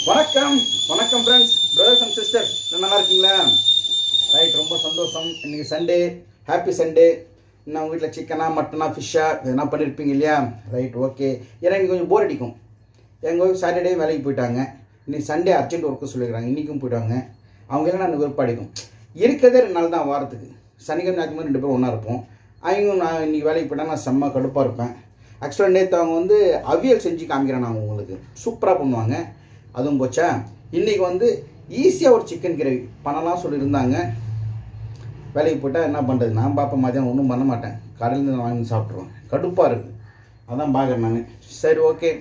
வணக்கம் வணக்கம் friends brothers and sisters நல்லா இருக்கீங்களா ரைட் ரொம்ப சந்தோஷம் இன்னைக்கு சண்டே ஹாப்பி சண்டே இன்னும் உங்கள் வீட்டில் சிக்கனா மட்டனா ஃபிஷ்ஷா எதனா பண்ணியிருப்பீங்க இல்லையா ரைட் ஓகே ஏன்னா இன்னைக்கு கொஞ்சம் போர் அடிக்கும் எங்கள் ஒய்ஃப் சாட்டர்டே வேலைக்கு போயிட்டாங்க இன்னைக்கு சண்டே அர்ஜென்ட் ஒர்க்கு சொல்லிக்கிறாங்க இன்றைக்கும் போயிட்டாங்க அவங்க எல்லாம் நான் விருப்பம் அடிக்கும் இருக்கிறதே ரெண்டு நாள் தான் வாரத்துக்கு சனிக்கிழமை ஞாயிற்றுக்கிழமை ரெண்டு பேரும் ஒன்றா இருப்போம் அவங்க நான் இன்னைக்கு வேலைக்கு போயிட்டா நான் செம்ம கடுப்பாக இருப்பேன் ஆக்சுவலாக நேற்று அவங்க வந்து அவியல் செஞ்சு காமிக்கிறேன் நான் உங்களுக்கு சூப்பராக பண்ணுவாங்க அதுவும் போச்சா இன்றைக்கி வந்து ஈஸியாக ஒரு சிக்கன் கிரேவி பண்ணலாம் சொல்லியிருந்தாங்க வேலைக்கு போட்டால் என்ன பண்ணுறது நான் பார்ப்பேன் மதியானம் ஒன்றும் பண்ண மாட்டேன் கடையிலேருந்து நான் வாங்கி சாப்பிட்ருவேன் கடுப்பாக இருக்குது அதான் பார்க்குறேன் நான் சரி ஓகே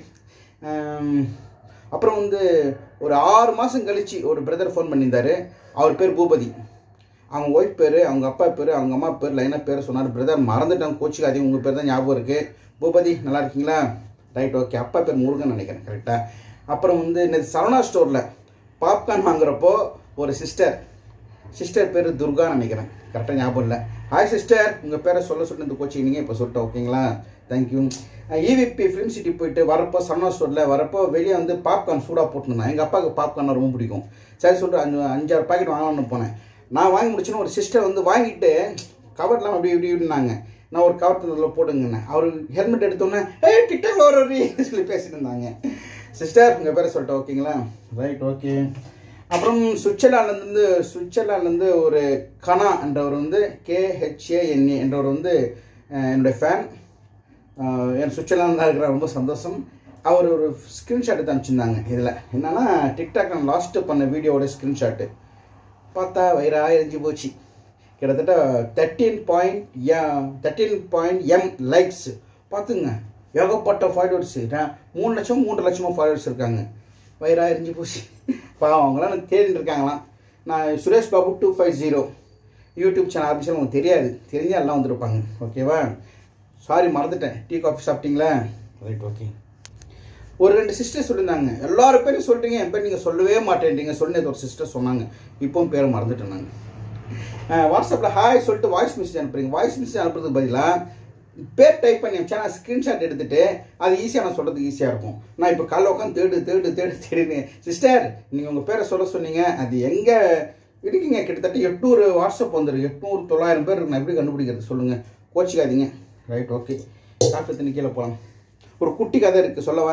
அப்புறம் வந்து ஒரு ஆறு மாதம் கழிச்சு ஒரு பிரதர் ஃபோன் பண்ணியிருந்தாரு அவர் பேர் பூபதி அவங்க ஒய்ஃப் பேர் அவங்க அப்பா பேர் அவங்க அம்மா பேர் லைனாக பேர் சொன்னார் பிரதர் மறந்துட்டேன் கோச்சிக்காதீங்க உங்கள் பேர் தான் ஞாபகம் இருக்குது பூபதி நல்லா இருக்கீங்களா ரைட் ஓகே அப்பா பேர் முருகன் நினைக்கிறேன் கரெக்டாக அப்புறம் வந்து நேற்று சரவணா ஸ்டோரில் பாப்கார்ன் வாங்குறப்போ ஒரு சிஸ்டர் சிஸ்டர் பேர் துர்கான்னு நினைக்கிறேன் கரெக்டாக ஞாபகம் இல்லை ஹாய் சிஸ்டர் உங்கள் பேரை சொல்ல சொல்லி இந்த கோச்சிங்க இப்போ சொல்லிட்டேன் ஓகேங்களா தேங்க்யூ இவிபி ஃபிலிம் சிட்டி போயிட்டு வரப்போ சரவணா ஸ்டோரில் வரப்போ வெளியே வந்து பாப்கார்ன் சூடாக போட்டுருந்தேன் எங்கள் அப்பாவுக்கு பாப்கார்ன் ரொம்ப பிடிக்கும் சரி சொல்லிட்டு அஞ்சு அஞ்சாறு பாக்கெட் வாங்கலாம்னு போனேன் நான் வாங்கி முடிச்சுன்னு ஒரு சிஸ்டர் வந்து வாங்கிட்டு கவர்லாம் அப்படி இப்படி இப்படினாங்க நான் ஒரு கவர் தந்ததில் போடுங்கண்ணே அவர் ஹெல்மெட் எடுத்தோன்னே ஏ டிக்டாக்ல ஒரு சொல்லி பேசிட்டு இருந்தாங்க சிஸ்டர் உங்கள் பேரை சொல்லிட்டேன் ஓகேங்களா ரைட் ஓகே அப்புறம் சுவிட்சர்லாண்ட்லேருந்து சுவிட்சர்லாண்ட்லேருந்து ஒரு கனா என்றவர் வந்து கேஹெச்ஏஎன்ஏ என்றவர் வந்து அஹ், என்னுடைய ஃபேன் என் சுவிட்சர்லாந்து தான் இருக்கிற ரொம்ப சந்தோஷம் அவர் ஒரு ஸ்க்ரீன்ஷாட் எடுத்து அனுப்பிச்சிருந்தாங்க இதில் என்னன்னா டிக்டாக் நான் லாஸ்ட்டு பண்ண வீடியோவோட ஸ்க்ரீன்ஷாட்டு பார்த்தா வயிறாக எரிஞ்சு போச்சு கிட்டத்தட்ட thirteen point thirteen point M likes பார்த்துங்க ஏகப்பட்ட ஃபாலோவர்ஸு மூணு லட்சம் மூன்று லட்சமாக ஃபாலோவர்ஸ் இருக்காங்க வயிறாக எரிஞ்சு போச்சு பாவம் அவங்களாம் எனக்கு தேடிட்டு இருக்காங்களாம் நான் Suresh Babu two five zero YouTube channel ஆரம்பிச்சாலும் உங்களுக்கு தெரியாது தெரிஞ்சு எல்லாம் வந்திருப்பாங்க ஓகேவா சாரி மறந்துட்டேன் டீ காஃபி சாப்பிட்டீங்களா ரைட் ஓகே ஒரு ரெண்டு சிஸ்டர் சொல்லியிருந்தாங்க எல்லாரும் பேரும் சொல்லிட்டீங்க என் பேர் நீங்கள் சொல்லவே மாட்டேன்றீங்க சொல்லி ஒரு சிஸ்டர் சொன்னாங்க இப்போவும் பேரை மறந்துட்டேன் நான் வாட்ஸ்அப்பில் ஹாய் சொல்லிட்டு வாய்ஸ் மெசேஜ் அனுப்புறீங்க வாய்ஸ் மெசேஜ் அனுப்புறதுக்கு பதிலாக பேர் டைப் பண்ணி சேனல் ஸ்க்ரீன்ஷாட் எடுத்துட்டு அது ஈஸியாக நான் சொல்கிறதுக்கு ஈஸியாக இருக்கும் நான் இப்போ காலைல உட்காந்து தேடு தேடு தேடு தேடுங்க சிஸ்டர் நீங்கள் உங்கள் பேரை சொல்ல சொன்னீங்க அது எங்கே இருக்கீங்க கிட்டத்தட்ட எட்நூறு வாட்ஸ்அப் வந்துடும் எட்நூறு தொள்ளாயிரம் பேர் இருக்கு நான் எப்படி கண்டுபிடிக்கிறது சொல்லுங்கள் கோச்சிக்காதீங்க ரைட் ஓகே காஃபி தண்ணி கீழே போகலாம் ஒரு குட்டி கதை இருக்குது சொல்லவா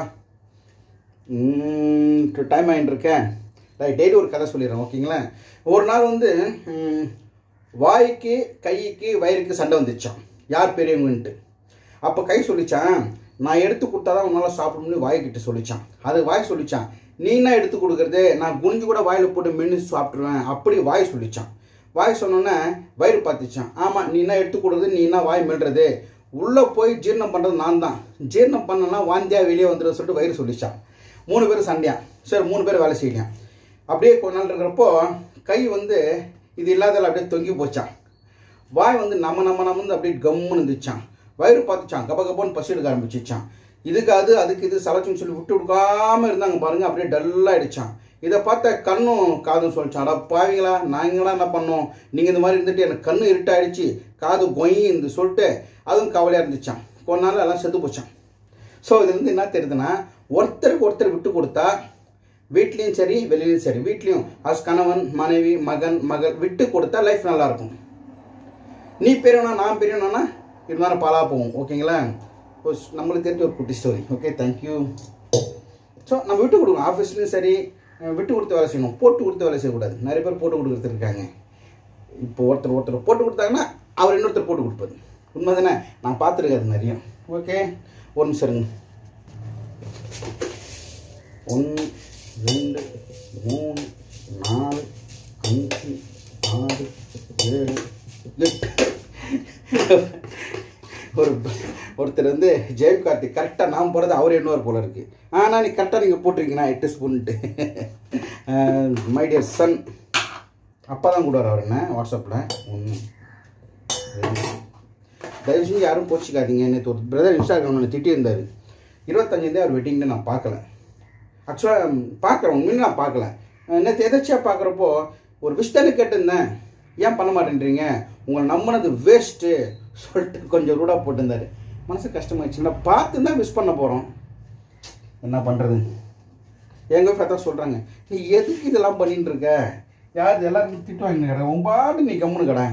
டைம் ஆகிட்டு இருக்கேன் ரைட் டெய்லி ஒரு கதை சொல்லிடுறேன் ஓகேங்களா ஒரு நாள் வந்து ம், வாய்க்கு கைக்கு வயிறுக்கு சண்டை வந்துச்சான் யார் பெரியவங்கன்ட்டு அப்போ கை சொல்லிச்சான் நான் எடுத்து கொடுத்தாதான் உன்னால் சாப்பிட முடியும் வாய்க்கிட்ட சொல்லிச்சான் அது வாய் சொல்லிச்சான் நீ என்ன எடுத்து கொடுக்குறது நான் குனிஞ்சு கூட வாயில் போட்டு மென்று சாப்பிட்ருவேன் அப்படி வாய் சொல்லிச்சான் வாய் சொன்னோன்னே வயிறு பார்த்துச்சான் ஆமாம் நீ என்ன எடுத்து கொடுக்குறது நீ என்ன வாய் மெல்றது உள்ளே போய் ஜீரணம் பண்ணுறது நான் தான் ஜீரணம் பண்ணனா வாந்தியா வெளியே வந்துடும் சொல்லிட்டு வயிறு சொல்லிச்சான் மூணு பேர் சண்டையான் சரி மூணு பேர் வேலை செய்யலையாம் அப்படியே கொஞ்ச நாள் இருக்கிறப்போ கை வந்து இது இல்லாதல அப்படியே தொங்கி போச்சான் வாய் வந்து நம்ம நம்ம நம்ம அப்படியே கம்முன்னு இருந்துச்சான் வயிறு பார்த்துச்சான் கப கபன்னு பசி எடுக்க ஆரம்பிச்சிச்சான் இதுக்கு அது அதுக்கு இது சலச்சுன்னு சொல்லி விட்டு கொடுக்காம இருந்தாங்க பாருங்க அப்படியே டல்லாகிடுச்சான் இதை பார்த்த கண்ணும் காதும் சொல்லிச்சான் அடா பாவீங்களா நாங்களாம் என்ன பண்ணோம் நீங்கள் இந்த மாதிரி இருந்துட்டு எனக்கு கண்ணு இருட்டாயிடுச்சு காது கொயின்னு சொல்லிட்டு அதுவும் கவலையாக இருந்துச்சான் கொஞ்ச நாள் எல்லாம் செத்து போச்சான் ஸோ இதுலேருந்து என்ன தெரியுதுன்னா ஒருத்தருக்கு ஒருத்தர் விட்டு கொடுத்தா வீட்லேயும் சரி வெளியிலையும் சரி வீட்லேயும் அஸ் கணவன் மனைவி மகன் மகள் விட்டு கொடுத்தா லைஃப் நல்லா இருக்கும் நீ பெரியவனா நான் பெரியவனா இருந்தாலும் பாலா போவோம் ஓகேங்களா ஒரு ஸ்- நம்மளுக்கு தெரிஞ்ச ஒரு குட்டி ஸ்டோரி ஓகே தேங்க்யூ ஸோ நம்ம விட்டு கொடுக்கணும் ஆஃபீஸ்லையும் சரி அஹ் விட்டு கொடுத்து வேலை செய்யணும் போட்டு கொடுத்து வேலை செய்யக்கூடாது நிறைய பேர் போட்டு கொடுக்குறது இருக்காங்க இப்போ ஒருத்தர் ஒருத்தர் போட்டு கொடுத்தாங்கன்னா அவர் இன்னொருத்தர் போட்டு கொடுப்பாரு உண்மை தானே நான் பார்த்துருக்காது நிறைய ஓகே ஒரு நிமிஷம் இருங்க ஒன்று ரெண்டு மூணு நாலு அஞ்சு ஆறு ஏழு எட்டு ஒரு ஒருத்தர் வந்து ஜெயம் கார்த்திக் கரெக்டாக நான் போகிறது அவர் இன்னொரு போல இருக்கு ஆனால் நீ கரெக்டாக நீங்கள் போட்டிருக்கீங்கன்னா எட்டு ஸ்பூன்ட்டு மை டியர் சன் அப்பா தான் கூட அவர் என்ன வாட்ஸ்அப்பில் ஒன்று தயவு செஞ்சு யாரும் கோச்சிக்காதீங்க நேற்று ஒரு பிரதர் இன்ஸ்டாகிராம் ஒன்று திட்டியிருந்தார் இருபத்தஞ்சாந்தே அவர் வெட்டிங்கில் நான் பார்க்கல ஆக்சுவலாக பார்க்குறேன் உண்மையில நான் பார்க்கல நேற்று எதாச்சியாக பார்க்குறப்போ ஒரு விஷ் தானே கேட்டிருந்தேன் ஏன் பண்ண மாட்டேன்றீங்க உங்களை நம்பினது வேஸ்ட்டு சொல்லிட்டு கொஞ்சம் ரூடாக போட்டிருந்தாரு மனசு கஷ்டமாயிடுச்சு நான் பார்த்து தான் விஷ் பண்ண போகிறோம் என்ன பண்ணுறது எங்கள் ஒய்ஃப் தான் சொல்கிறாங்க நீ எதுக்கு இதெல்லாம் பண்ணிட்டு இருக்க யார் எல்லாருக்கும் திட்டு வாங்கிட்டு கடை உன் பாட்டு நீ கம்முன்னு கடை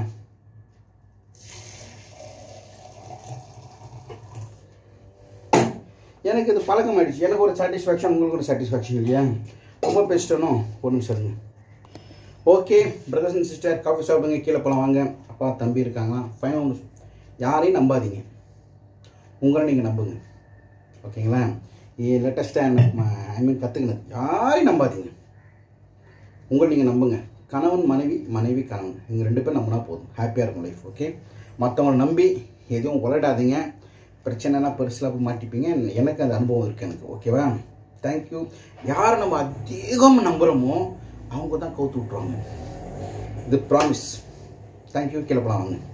எனக்கு இது பழக்கம் ஆயிடுச்சு எனக்கு ஒரு சாட்டிஸ்ஃபேக்ஷன் உங்களுக்கு ஒரு சாட்டிஸ்ஃபேக்ஷன் இல்லையா ரொம்ப பேசிட்டனோ ஒரு நிமிஷம் இருங்க okay brothers and sister coffee சாப்பிடுங்க கீழே போகலாம் வாங்க அப்பா தம்பி இருக்காங்களா ஃபைனல் ஒன்று யாரையும் நம்பாதீங்க உங்களை நீங்கள் நம்புங்க ஓகேங்களா இது லேட்டஸ்ட்டாக ஐ மீன் கற்றுக்கினது யாரையும் நம்பாதீங்க உங்களை நீங்கள் நம்புங்க கணவன் மனைவி மனைவி கணவன் இவங்க ரெண்டு பேரும் நம்பினா போதும் ஹாப்பியாக இருக்கும் லைஃப் ஓகே மற்றவங்களை நம்பி எதுவும் உலடாதீங்க பிரச்சனைனா பெருசில் போய் மாட்டிப்பீங்க எனக்கு அந்த அனுபவம் இருக்குது எனக்கு ஓகேவா தேங்க்யூ யாரை நம்ம அதிகம் நம்புகிறோமோ அவங்க தான் கவுத்து விட்ருவாங்க இது ப்ராமிஸ் தேங்க்யூ கீழே போலாம் வாங்க